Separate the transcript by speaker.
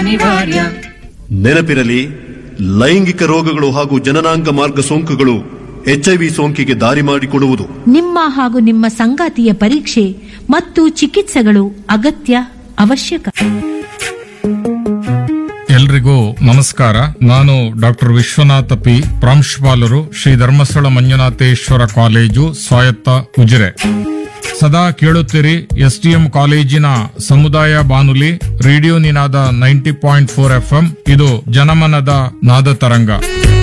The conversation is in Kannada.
Speaker 1: ಅನಿವಾರ್ಯ
Speaker 2: ನೆನಪಿರಲಿ ಲೈಂಗಿಕ ರೋಗಗಳು ಹಾಗೂ ಜನನಾಂಗ ಮಾರ್ಗ ಸೋಂಕುಗಳು ಎಚ್ಐವಿ ಸೋಂಕಿಗೆ ದಾರಿ ಮಾಡಿಕೊಡುವುದು
Speaker 3: ನಿಮ್ಮ ಹಾಗೂ ನಿಮ್ಮ ಸಂಗಾತಿಯ ಪರೀಕ್ಷೆ ಮತ್ತು ಚಿಕಿತ್ಸೆಗಳು ಅಗತ್ಯ ಅವಶ್ಯಕ
Speaker 4: ಎಲ್ರಿಗೂ ನಮಸ್ಕಾರ ನಾನು ಡಾಕ್ಟರ್ ವಿಶ್ವನಾಥ ಪಿ ಪ್ರಾಂಶುಪಾಲರು ಶ್ರೀ ಧರ್ಮಸ್ಥಳ ಮಂಜುನಾಥೇಶ್ವರ ಕಾಲೇಜು ಸ್ವಾಯತ್ತ ಉಜಿರೆ ಸದಾ ಕೇಳುತ್ತೀರಿ ಎಸ್ಟಿಎಂ ಕಾಲೇಜಿನ ಸಮುದಾಯ ಬಾನುಲಿ radio Ninaada ninety point four FM ಇದು ಜನಮನದ ನಾದ ತರಂಗ